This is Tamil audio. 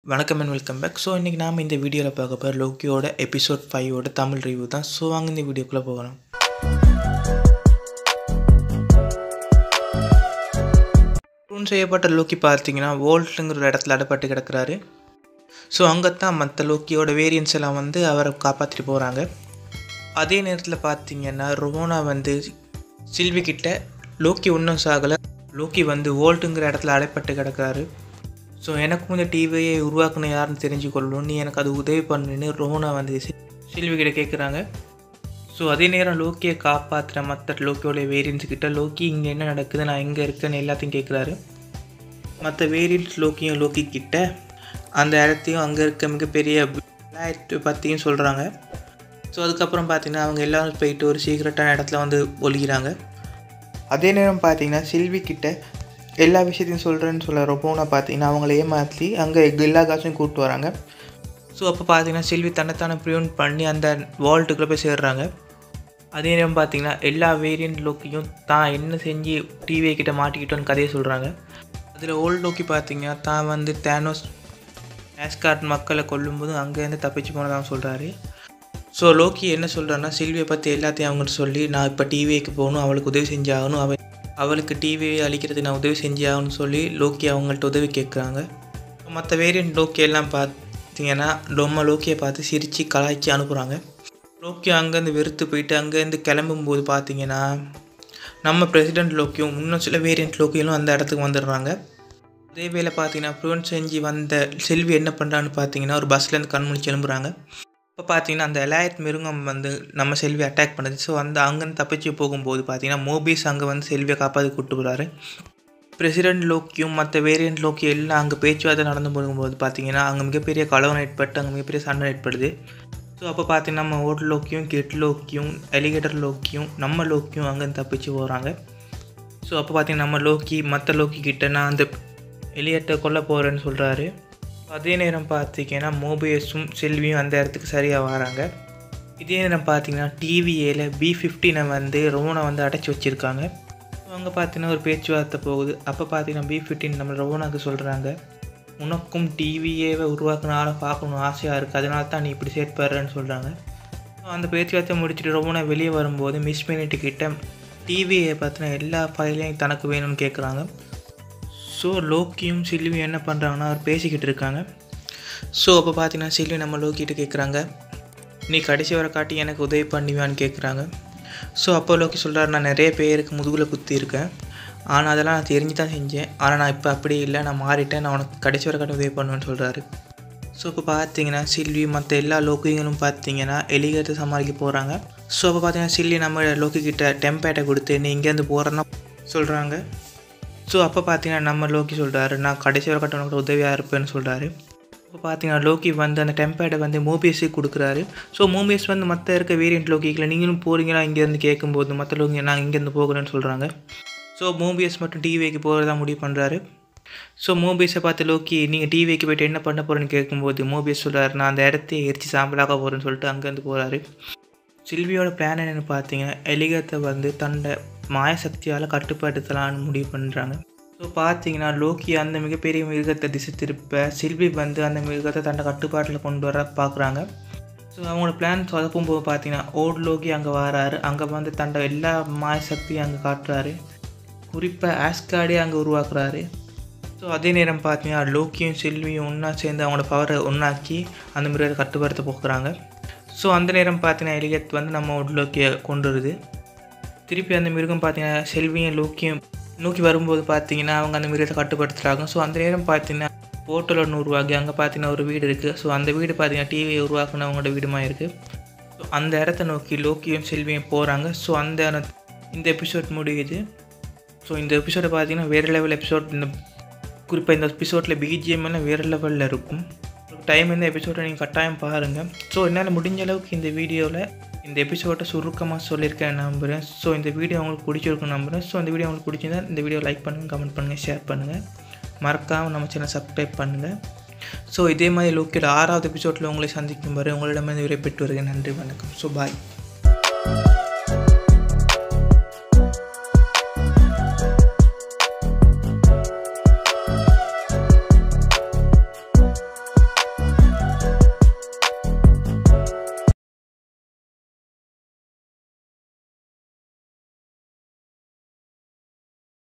வணக்கம் அண்ட் வெல்கம் பேக் ஸோ இன்றைக்கி நாம் இந்த வீடியோவில் பார்க்க போகிற லோக்கியோட எபிசோட் ஃபைவோட தமிழ் ரிவ்யூ தான் ஸோ வாங்க இந்த வீடியோக்குள்ளே போகலாம் ட்ரூன் செய்யப்பட்ட லோக்கி பார்த்தீங்கன்னா வோல்ட்டுங்கிற ஒரு இடத்துல அடப்பட்டு கிடக்கிறாரு ஸோ அங்கே தான் மற்ற லோக்கியோட வேரியன்ஸ் எல்லாம் வந்து அவரை காப்பாற்றிட்டு போகிறாங்க அதே நேரத்தில் பார்த்தீங்கன்னா ரொமோனா வந்து சில்வி கிட்ட லோக்கி ஒன்றும் சாகலை லோக்கி வந்து வோல்ட்டுங்கிற இடத்துல அடைப்பட்டு கிடக்கிறாரு ஸோ எனக்கும் இந்த டிவியை உருவாக்குன யாருன்னு தெரிஞ்சுக்கொள்ளணும் நீ எனக்கு அது உதவி பண்ணுன்னு ரோனா வந்து சி- சில்வி கிட்ட கேட்குறாங்க ஸோ அதே நேரம் லோக்கியை காப்பாற்றுற மற்ற லோக்கியோட வேரியன்ஸ் கிட்ட லோக்கி இங்கே என்ன நடக்குது நான் எங்கே இருக்கேன்னு எல்லாத்தையும் கேட்குறாரு மற்ற வேரியன்ஸ் லோக்கியும் லோக்கி கிட்ட அந்த இடத்தையும் அங்கே இருக்க மிகப்பெரிய விளையாட்டு பற்றியும் சொல்கிறாங்க ஸோ அதுக்கப்புறம் பார்த்தீங்கன்னா அவங்க எல்லாரும் போயிட்டு ஒரு சீக்ரெட்டான இடத்துல வந்து ஒழிக்கிறாங்க அதே நேரம் பார்த்தீங்கன்னா சில்வி கிட்ட எல்லா விஷயத்தையும் சொல்கிறேன்னு சொல்ல ரொபோனா பார்த்தீங்கன்னா அவங்கள ஏமாற்றி அங்கே எல்லா காசும் கூப்பிட்டு வராங்க ஸோ அப்போ பார்த்தீங்கன்னா சில்வி தன்னைத்தானே ப்ரிவென்ட் பண்ணி அந்த வால்ட்டுக்குள்ளே போய் சேர்றாங்க அதே நேரம் பார்த்தீங்கன்னா எல்லா வேரியன்ட் லோக்கியும் தான் என்ன செஞ்சு டிவியை கிட்ட மாட்டிக்கிட்டோன்னு கதையை சொல்கிறாங்க அதில் ஓல்ட் லோக்கி பார்த்தீங்கன்னா தான் வந்து தேனோஸ் ஆஸ்கார்ட் மக்களை கொல்லும்போது அங்கேருந்து தப்பிச்சு போனதாக சொல்கிறாரு ஸோ லோக்கி என்ன சொல்கிறான்னா சில்வியை பற்றி எல்லாத்தையும் அவங்கள்ட்ட சொல்லி நான் இப்போ டிவிக்கு போகணும் அவளுக்கு உதவி செஞ்சாகணும் அவ அவளுக்கு டிவியை அழிக்கிறதுக்கு நான் உதவி செஞ்சாகணும்னு சொல்லி லோக்கி அவங்கள்ட்ட உதவி கேட்குறாங்க மற்ற வேரியன்ட் லோக்கி எல்லாம் பார்த்தீங்கன்னா ரொம்ப லோக்கியை பார்த்து சிரித்து கலாய்ச்சி அனுப்புகிறாங்க லோக்கி அங்கேருந்து வெறுத்து போயிட்டு அங்கேருந்து கிளம்பும்போது பார்த்தீங்கன்னா நம்ம பிரசிடென்ட் லோக்கியும் இன்னும் சில வேரியன்ட் லோக்கியும் அந்த இடத்துக்கு வந்துடுறாங்க அதே வேளை பார்த்தீங்கன்னா ப்ரிவென்ட் செஞ்சு வந்த செல்வி என்ன பண்ணுறான்னு பார்த்தீங்கன்னா ஒரு பஸ்லேருந்து கண்முழிச்சு எழும்புறாங்க இப்போ பார்த்தீங்கன்னா அந்த எலாயத் மிருகம் வந்து நம்ம செல்வி அட்டாக் பண்ணுது ஸோ அந்த அங்கேருந்து தப்பிச்சு போகும்போது பார்த்தீங்கன்னா மோபிஸ் அங்கே வந்து செல்வியை காப்பாற்றி கூப்பிட்டு போகிறாரு பிரசிடென்ட் லோக்கியும் மற்ற வேரியன்ட் லோக்கி எல்லாம் அங்கே பேச்சுவார்த்தை நடந்து போகும்போது பார்த்தீங்கன்னா அங்கே மிகப்பெரிய கலவரம் ஏற்பட்டு அங்கே மிகப்பெரிய சண்டை ஏற்படுது ஸோ அப்போ பார்த்தீங்கன்னா நம்ம ஓட் லோக்கியும் கெட் லோக்கியும் எலிகேட்டர் லோக்கியும் நம்ம லோக்கியும் அங்கேருந்து தப்பிச்சு போகிறாங்க ஸோ அப்போ பார்த்தீங்கன்னா நம்ம லோக்கி மற்ற லோக்கி கிட்ட நான் அந்த எலியட்டை கொல்ல போகிறேன்னு சொல்கிறாரு அதே நேரம் பார்த்தீங்கன்னா மோபியஸும் செல்வியும் அந்த இடத்துக்கு சரியாக வராங்க இதே நேரம் பார்த்தீங்கன்னா டிவிஏல பி ஃபிஃப்டீனை வந்து ரோனை வந்து அடைச்சி வச்சுருக்காங்க அங்கே பார்த்தீங்கன்னா ஒரு பேச்சுவார்த்தை போகுது அப்போ பார்த்தீங்கன்னா பி ஃபிஃப்டீன் நம்ம ரோனாக்கு சொல்கிறாங்க உனக்கும் டிவிஏவை உருவாக்குன ஆளை பார்க்கணும் ஆசையாக இருக்குது அதனால தான் நீ இப்படி சேர்ப்பாருன்னு சொல்கிறாங்க அந்த பேச்சுவார்த்தை முடிச்சுட்டு ரோனா வெளியே வரும்போது மிஸ் மினிட்டு கிட்ட டிவியை பற்றின எல்லா ஃபைலையும் தனக்கு வேணும்னு கேட்குறாங்க ஸோ லோக்கியும் சில்வியும் என்ன பண்ணுறாங்கன்னா அவர் பேசிக்கிட்டு இருக்காங்க ஸோ அப்போ பார்த்தீங்கன்னா சில்வி நம்ம லோக்கிட்ட கேட்குறாங்க நீ கடைசி வரை காட்டி எனக்கு உதவி பண்ணுவியான்னு கேட்குறாங்க ஸோ அப்போ லோக்கி சொல்கிறார் நான் நிறைய பேருக்கு முதுகில் குத்தி இருக்கேன் ஆனால் அதெல்லாம் நான் தெரிஞ்சு தான் செஞ்சேன் ஆனால் நான் இப்போ அப்படி இல்லை நான் மாறிட்டேன் நான் உனக்கு கடைசி வரை காட்டி உதவி பண்ணுவேன்னு சொல்கிறாரு ஸோ இப்போ பார்த்தீங்கன்னா சில்வி மற்ற எல்லா லோக்கிங்களும் பார்த்தீங்கன்னா எலிகத்தை சமாளிக்க போகிறாங்க ஸோ அப்போ பார்த்தீங்கன்னா சில்லி நம்ம லோக்கி கிட்ட டெம்பேட்டை கொடுத்து நீ இங்கேருந்து போகிறேன்னா சொல்கிறாங்க ஸோ அப்போ பார்த்தீங்கன்னா நம்ம லோக்கி சொல்கிறாரு நான் கடைசி வரை கட்டணம் உதவியாக இருப்பேன்னு சொல்கிறாரு இப்போ பார்த்தீங்கன்னா லோக்கி வந்து அந்த டெம்பேடை வந்து மோபியஸுக்கு கொடுக்குறாரு ஸோ மோபியஸ் வந்து மற்ற இருக்க வேரியன்ட் லோக்கிக்கில் நீங்களும் போகிறீங்களா இங்கேருந்து கேட்கும்போது மற்ற லோக்கி நான் இங்கேருந்து போகிறேன்னு சொல்கிறாங்க ஸோ மோபியஸ் மட்டும் டிவிக்கு போகிறதா முடிவு பண்ணுறாரு ஸோ மோபியஸை பார்த்து லோக்கி நீங்கள் டிவிக்கு போயிட்டு என்ன பண்ண போகிறேன்னு கேட்கும்போது மோபியஸ் சொல்கிறாரு நான் அந்த இடத்தையே எரிச்சு சாம்பலாக்க போகிறேன்னு சொல்லிட்டு அங்கேருந்து போகிறாரு சில்வியோட பிளான் என்னென்னு பார்த்தீங்கன்னா எலிகத்தை வந்து தன்னோட மாயசக்தியால் கட்டுப்படுத்தலாம்னு முடிவு பண்ணுறாங்க ஸோ பார்த்தீங்கன்னா லோக்கி அந்த மிகப்பெரிய மிருகத்தை திசை திருப்ப சில்வி வந்து அந்த மிருகத்தை தன்னோட கட்டுப்பாட்டில் கொண்டு வர பார்க்குறாங்க ஸோ அவங்களோட பிளான் சொதப்பும் போது பார்த்தீங்கன்னா ஓட் லோக்கி அங்கே வராரு அங்கே வந்து தன்னோட எல்லா மாயசக்தியும் அங்கே காட்டுறாரு குறிப்பாக ஆஸ்கார்டே அங்கே உருவாக்குறாரு ஸோ அதே நேரம் பார்த்தீங்கன்னா லோக்கியும் செல்வியும் ஒன்றா சேர்ந்து அவங்களோட பவரை ஒன்றாக்கி அந்த மிருகத்தை கட்டுப்படுத்த போக்குறாங்க ஸோ அந்த நேரம் பார்த்தீங்கன்னா எலிகத் வந்து நம்ம லோக்கியை கொண்டு வருது திருப்பி அந்த மிருகம் பார்த்தீங்கன்னா செல்வியும் லோக்கியும் நோக்கி வரும்போது பார்த்தீங்கன்னா அவங்க அந்த மிருகத்தை கட்டுப்படுத்துகிறாங்க ஸோ அந்த நேரம் பார்த்தீங்கன்னா போர்ட்டல் ஒன்று உருவாகி அங்கே பார்த்தீங்கன்னா ஒரு வீடு இருக்குது ஸோ அந்த வீடு பார்த்தீங்கன்னா டிவியை உருவாக்குனவங்களோட வீடுமா இருக்குது ஸோ அந்த இடத்த நோக்கி லோக்கியும் செல்வியும் போகிறாங்க ஸோ அந்த இந்த எபிசோட் முடியுது ஸோ இந்த எபிசோடை பார்த்தீங்கன்னா வேறு லெவல் எபிசோட் இந்த குறிப்பாக இந்த எபிசோடில் பிஜிஎம் எல்லாம் வேறு லெவலில் இருக்கும் டைம் இந்த எபிசோடை நீங்கள் கட்டாயம் பாருங்கள் ஸோ என்னால் முடிஞ்ச அளவுக்கு இந்த வீடியோவில் இந்த எபிசோட்டை சுருக்கமாக சொல்லியிருக்கேன் நம்புகிறேன் ஸோ இந்த வீடியோ உங்களுக்கு பிடிச்சிருக்கும் நம்புகிறேன் ஸோ இந்த வீடியோ உங்களுக்கு பிடிச்சிருந்தா இந்த வீடியோ லைக் பண்ணுங்கள் கமெண்ட் பண்ணுங்கள் ஷேர் பண்ணுங்கள் மறக்காமல் நம்ம சேனல் சப்ஸ்கிரைப் பண்ணுங்கள் ஸோ இதே மாதிரி லோக்கியோட ஆறாவது எபிசோடில் உங்களை சந்திக்கும் வரை உங்களிடமிருந்து விடைபெற்று வருகிறேன் நன்றி வணக்கம் ஸோ பாய்